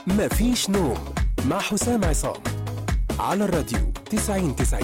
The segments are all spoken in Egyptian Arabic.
مفيش نوم مع حسام عصام على الراديو 90 90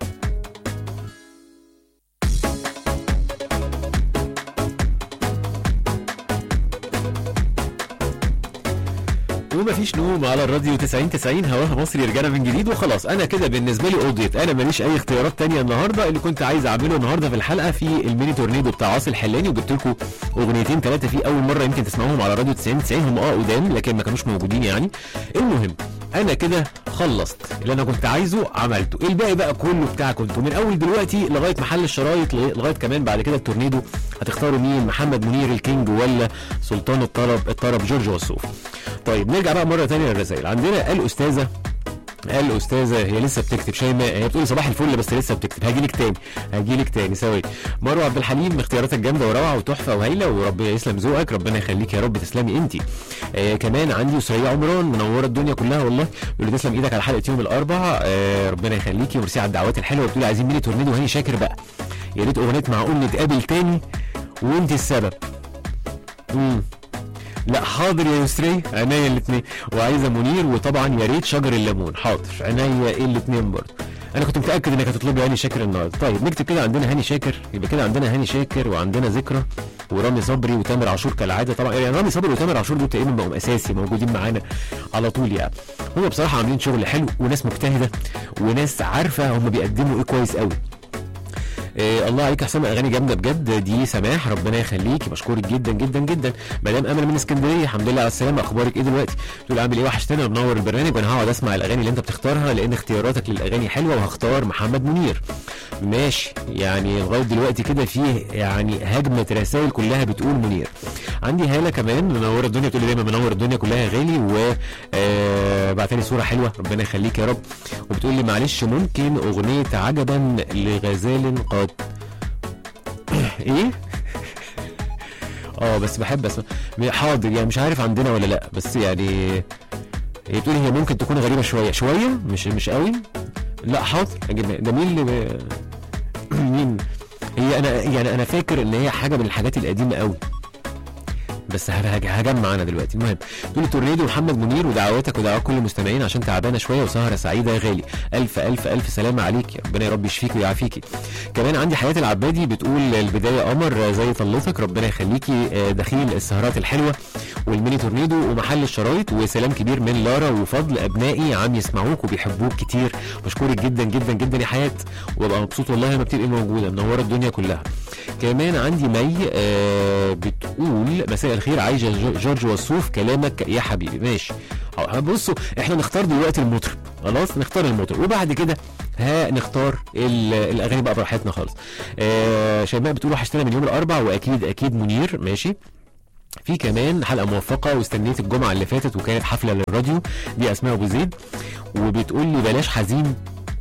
ومفيش نوم على الراديو 90 90 هواها مصري رجعنا من جديد وخلاص انا كده بالنسبه لي قضيت انا ماليش اي اختيارات تانية النهارده اللي كنت عايز اعمله النهارده في الحلقه في الميني تورنيدو بتاع عاصي الحلاني وجبت لكم اغنيتين ثلاثه فيه اول مره يمكن تسمعوهم على راديو 90 90 هم اه قدام لكن ما كانوش موجودين يعني المهم انا كده خلصت اللي انا كنت عايزه عملته الباقي بقى كله بتاعكم انتوا من اول دلوقتي لغايه محل الشرايط لغايه كمان بعد كده التورنيدو هتختاروا مين محمد منير الكينج ولا سلطان الطرب الطرب جورج وسوف طيب نرجع بقى مره ثانيه للرسائل عندنا الاستاذه الاستاذه هي لسه بتكتب شيماء هي بتقول صباح الفل بس لسه بتكتب هاجي لك تاني هاجي لك تاني ثواني مروه عبد الحليم اختياراتك جامده وروعه وتحفه وهايله وربنا يسلم ذوقك ربنا يخليك يا رب تسلمي انت آه كمان عندي سرية عمران منوره الدنيا كلها والله بيقول لي تسلم ايدك على حلقه يوم الاربعاء آه ربنا يخليكي وميرسي على الدعوات الحلوه بتقولي عايزين ميني تورنيدو هاني شاكر بقى يا ريت اغنيه معقول نتقابل تاني وانت السبب امم لا حاضر يا يسري عينيا الاثنين وعايزه منير وطبعا يا ريت شجر الليمون حاضر عينيا الاثنين برضه انا كنت متاكد انك هتطلبي هاني شاكر النهارده طيب نكتب كده عندنا هاني شاكر يبقى كده عندنا هاني شاكر وعندنا ذكرى ورامي صبري وتامر عاشور كالعاده طبعا يعني رامي صبري وتامر عاشور دول تقريبا بقوا اساسي موجودين معانا على طول يعني هم بصراحه عاملين شغل حلو وناس مجتهده وناس عارفه هم بيقدموا ايه كويس قوي إيه الله عليك يا حسام اغاني جامده بجد دي سماح ربنا يخليكي بشكرك جدا جدا جدا مدام امل من اسكندريه الحمد لله على السلامه اخبارك ايه دلوقتي تقول عامل ايه وحشتني منور البرنامج وانا هقعد اسمع الاغاني اللي انت بتختارها لان اختياراتك للاغاني حلوه وهختار محمد منير ماشي يعني لغايه دلوقتي كده فيه يعني هجمه رسائل كلها بتقول منير عندي هاله كمان منوره الدنيا بتقول لي دايما منور الدنيا كلها يا غالي و آه بعتلي صوره حلوه ربنا يخليك يا رب وبتقول لي معلش ممكن اغنيه عجبا لغزال قد ايه اه بس بحب اسمع حاضر يعني مش عارف عندنا ولا لا بس يعني هي بتقولي هي ممكن تكون غريبه شويه شويه مش مش قوي لا حاضر اجيبها ده مين اللي ب... مين هي انا يعني انا فاكر ان هي حاجه من الحاجات القديمه قوي بس هج- هجمع انا دلوقتي المهم تقول تورنيدو محمد منير ودعواتك ودعوات كل المستمعين عشان تعبانه شويه وسهره سعيده يا غالي الف الف الف سلامه عليك يا ربنا يا رب يشفيك ويعافيكي كمان عندي حياه العبادي بتقول البدايه قمر زي طلتك ربنا يخليكي آه، دخيل السهرات الحلوه والميني تورنيدو ومحل الشرايط وسلام كبير من لارا وفضل ابنائي عم يسمعوك وبيحبوك كتير بشكرك جدا جدا جدا يا حياه وببقى مبسوط والله لما بتبقي موجوده منوره الدنيا كلها كمان عندي مي آه بتقول مساء الخير عايشه جو- جورج وسوف كلامك يا حبيبي ماشي أه، بصوا احنا نختار دلوقتي المطرب خلاص نختار المطرب وبعد كده ها نختار ال- الاغاني بقى براحتنا خالص آه شيماء بتقول وحشتنا من يوم الاربع واكيد اكيد منير ماشي في كمان حلقه موفقه واستنيت الجمعه اللي فاتت وكانت حفله للراديو دي اسماء ابو زيد وبتقول لي بلاش حزين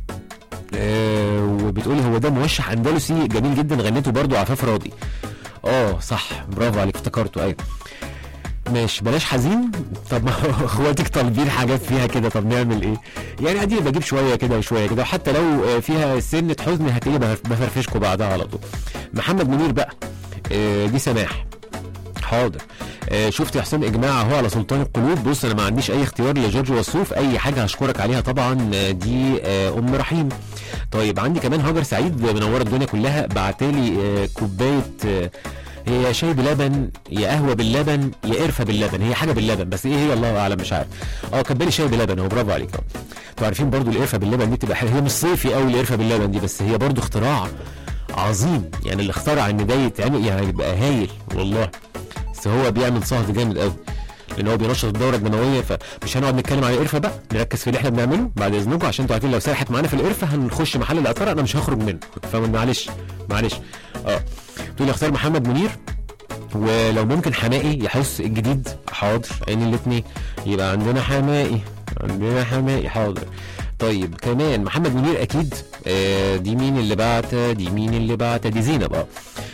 آه وبتقولي هو ده موشح اندلسي جميل جدا غنيته برضو عفاف راضي اه صح برافو عليك افتكرته ايوه ماشي بلاش حزين طب ما هو اخواتك طالبين حاجات فيها كده طب نعمل ايه يعني ادي بجيب شويه كده وشويه كده وحتى لو آه، فيها سنه حزن هتلاقيه بف- بفرفشكوا بعدها على طول محمد منير بقى آه، دي سماح حاضر آه شفت يا حسام اجماع اهو على سلطان القلوب بص انا ما عنديش اي اختيار لجورج وسوف اي حاجه هشكرك عليها طبعا آه، دي آه ام رحيم طيب عندي كمان هاجر سعيد منوره الدنيا كلها بعتالي آه كوبايه آه هي يا شاي بلبن يا قهوه باللبن يا قرفه باللبن هي حاجه باللبن بس ايه هي الله اعلم مش عارف اه كان بالي شاي بلبن اهو برافو عليك اه انتوا عارفين برضو القرفه باللبن دي بتبقى حلوه هي مش صيفي قوي القرفه باللبن دي بس هي برضو اختراع عظيم يعني اللي اخترع ان ده يتعمل يعني يبقى هايل والله بس هو بيعمل صهد جامد قوي لان هو بينشط الدوره الدمويه فمش هنقعد نتكلم على القرفه بقى نركز في اللي احنا بنعمله بعد اذنكم عشان انتوا عارفين لو سرحت معانا في القرفه هنخش محل العطاره انا مش هخرج منه فمعلش معلش اه تقول لي اختار محمد منير ولو ممكن حمائي يحس الجديد حاضر عين الاثنين يبقى عندنا حمائي عندنا حمائي حاضر طيب كمان محمد منير اكيد آه دي مين اللي بعت دي مين اللي بعت دي زينب اه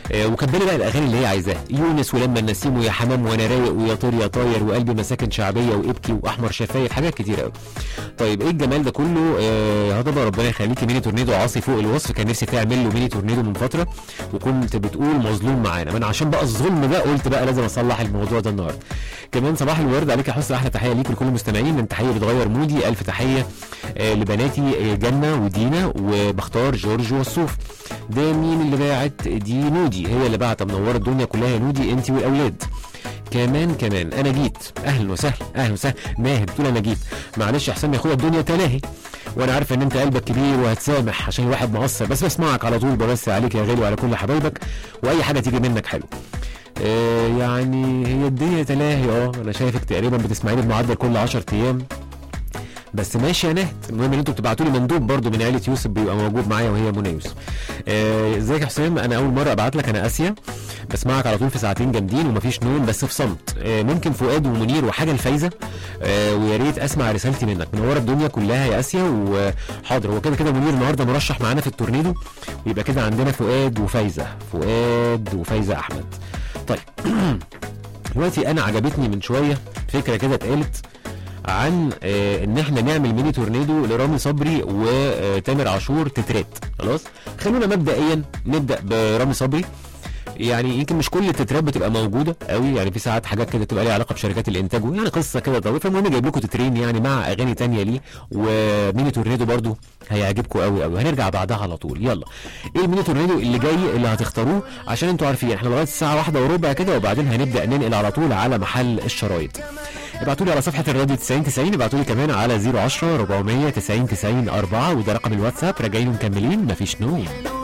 آه، وكاتبه لي بقى الاغاني اللي هي عايزاها يونس ولما النسيم ويا حمام وانا رايق ويا طير يا طاير وقلبي مساكن شعبيه وابكي واحمر شفايف حاجات كتير قوي طيب ايه الجمال ده كله آه هضبه ربنا يخليكي ميني تورنيدو عاصي فوق الوصف كان نفسي تعمل له ميني تورنيدو من فتره وكنت بتقول مظلوم معانا من عشان بقى الظلم ده قلت بقى لازم اصلح الموضوع ده النهارده كمان صباح الورد عليك يا حسن احلى تحيه ليك ولكل المستمعين من تحيه بتغير مودي الف تحيه آه لبناتي آه، جنه ودينا وبختار جورج والصوف ده مين اللي باعت دي نودي هي اللي باعت منوره الدنيا كلها يا نودي انت والاولاد كمان كمان انا جيت اهلا وسهلا اهلا وسهلا ماهر بتقول انا جيت معلش يا حسام يا اخويا الدنيا تلاهي وانا عارف ان انت قلبك كبير وهتسامح عشان الواحد مقصر بس بسمعك على طول بمسي عليك يا غالي وعلى كل حبايبك واي حاجه تيجي منك حلو آه يعني هي الدنيا تلاهي اه انا شايفك تقريبا بتسمعيني بمعدل كل 10 ايام بس ماشي يا نهد المهم ان انتوا بتبعتوا لي مندوب برضو من عيله يوسف بيبقى موجود معايا وهي منى يوسف آه، ازيك يا حسام انا اول مره ابعت لك انا اسيا بسمعك على طول في ساعتين جامدين ومفيش نوم بس في صمت آه، ممكن فؤاد ومنير وحاجه الفايزه آه، ويا ريت اسمع رسالتي منك منوره الدنيا كلها يا اسيا وحاضر هو كده كده منير النهارده مرشح معانا في التورنيدو ويبقى كده عندنا فؤاد وفايزه فؤاد وفايزه احمد طيب دلوقتي انا عجبتني من شويه فكره كده اتقالت عن آه ان احنا نعمل ميني تورنيدو لرامي صبري وتامر عاشور تترات خلاص خلونا مبدئيا نبدا برامي صبري يعني يمكن مش كل التترات بتبقى موجوده قوي يعني في ساعات حاجات كده بتبقى ليها علاقه بشركات الانتاج يعني قصه كده طويله فالمهم جايب لكم تترين يعني مع اغاني تانية ليه وميني تورنيدو برضو هيعجبكم قوي قوي هنرجع بعدها على طول يلا ايه الميني تورنيدو اللي جاي اللي هتختاروه عشان انتوا عارفين احنا لغايه الساعه واحدة وربع كده وبعدين هنبدا ننقل على طول على محل الشرايط ابعتوا لي على صفحه الراديو 90 90 ابعتوا لي كمان على 010 490 90 4 وده رقم الواتساب راجعين ومكملين مفيش نوم